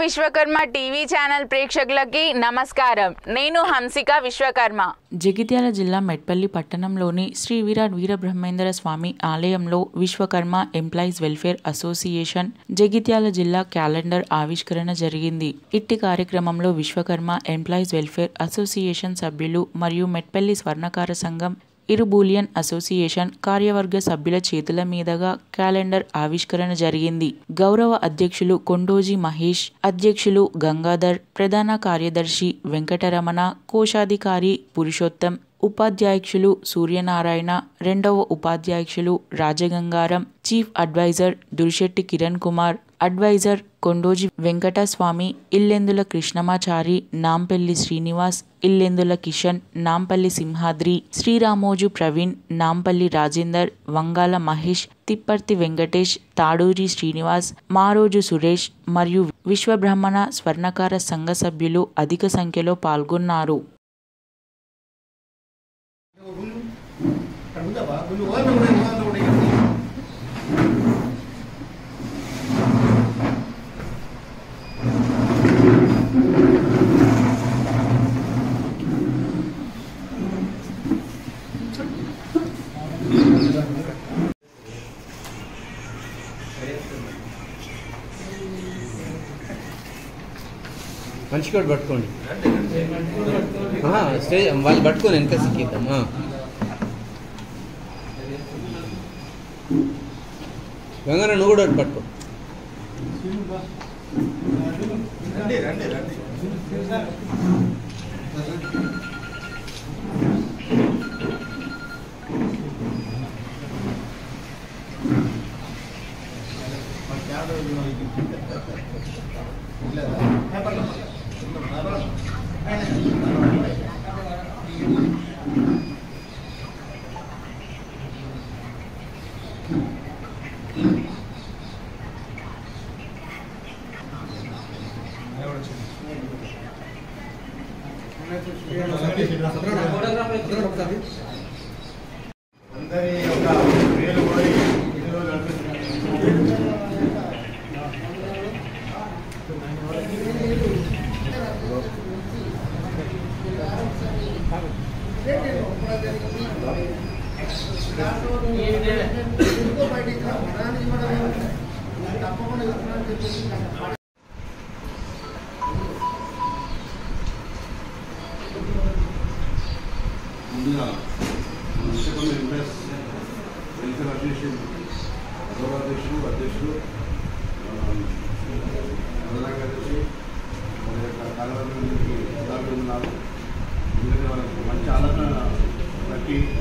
Vishwakarma TV channel ప్రేక్షకులకి నమస్కారం నేను హంసిక విశ్వకర్మ జగిత్యాల జిల్లా మెట్పల్లి పట్టణంలోని శ్రీ విరాట్ వీరబ్రహ్మేంద్ర స్వామి ఆలయంలో Vishwakarma employees welfare association Jagtial జిల్లా క్యాలెండర్ ఆవిష్కరణ జరిగింది ఇట్టి కార్యక్రమంలో విశ్వకర్మ ఎంప్లాయీస్ వెల్ఫేర్ అసోసియేషన్ సభ్యులు మరియు మెట్పల్లి స్వర్ణకార సంఘం ఇరుబూలియన్ అసోసియేషన్ కార్యవర్గ సభ్యుల చేతుల మీదుగా క్యాలెండర్ ఆవిష్కరణ జరిగింది గౌరవ అధ్యక్షులు కొండోజీ మహేష్ అధ్యక్షులు గంగాధర్ ప్రధాన కార్యదర్శి వెంకటరమణ కోశాధికారి పురుషోత్తం ఉపాధ్యక్షులు సూర్యనారాయణ రెండవ ఉపాధ్యక్షులు Rajagangaram chief adviser Durishetti Kiran Kumar adviser Kondoji Venkataswamy Illendula Krishnamachari Nampally Srinivas Illendula Kishan Nampally Simhadri Sriramoju Praveen Nampally Rajender Vangala Mahesh Tipparthi Venkatesh Taduri Srinivas Maroju Suresh మరియు విశ్వబ్రహ్మణ స్వర్ణకార సంఘ సభ్యులు అధిక సంఖ్యలో పాల్గొన్నారు మంచి కోట్ పట్టుకోండి ఆహా, స్టేజ్ వాళ్ళు పట్టుకొని వెనక సిక్కిద్దాం ఆ. గంగారా నువ్వు కూడా ఒకటి పట్టుకో అందరి యొక్క వేలు కూడా ఇందులో నడుస్తుంది. ముందుగా విశ్వకర్మ ఎంప్లాయీస్ వెల్ఫేర్ అసోసియేషన్ గౌరవ అధ్యక్షులు అధ్యక్షులు ఆ, ప్రధాన కార్యదర్శి మన యొక్క కార్యవర్గానికి ఉన్నారు ఎందుకంటే వాళ్ళకి మంచి ఆలోచన ప్రతి